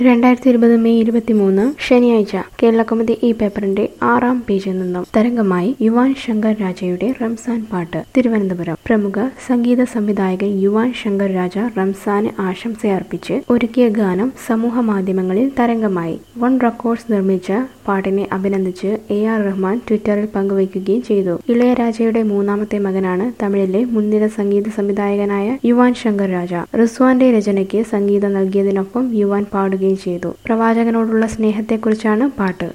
രണ്ടായിരത്തി ഇരുപത് മെയ് ഇരുപത്തിമൂന്ന് ശനിയാഴ്ച കേരളകൗമുദി ഈ പേപ്പറിന്റെ ആറാം പേജിൽ നിന്നും തരംഗമായി യുവാൻ ശങ്കർ രാജയുടെ റംസാൻ പാട്ട് തിരുവനന്തപുരം പ്രമുഖ സംഗീത സംവിധായകൻ യുവാൻ ശങ്കർ രാജ റംസാന് ആശംസയർപ്പിച്ച് ഒരുക്കിയ ഗാനം സമൂഹ മാധ്യമങ്ങളിൽ തരംഗമായി വൺ റെക്കോർഡ്സ് നിർമ്മിച്ച പാട്ടിനെ അഭിനന്ദിച്ച് എ ആർ റഹ്മാൻ ട്വിറ്ററിൽ പങ്കുവയ്ക്കുകയും ചെയ്തു ഇളയരാജയുടെ മൂന്നാമത്തെ മകനാണ് തമിഴിലെ മുൻനിര സംഗീത സംവിധായകനായ യുവാൻ ശങ്കർ രാജ റിസ്വാന്റെ രചനയ്ക്ക് സംഗീതം നൽകിയതിനൊപ്പം യുവാൻ പാടുകയും ചെയ്തു പ്രവാചകനോടുള്ള സ്നേഹത്തെക്കുറിച്ചാണ് പാട്ട്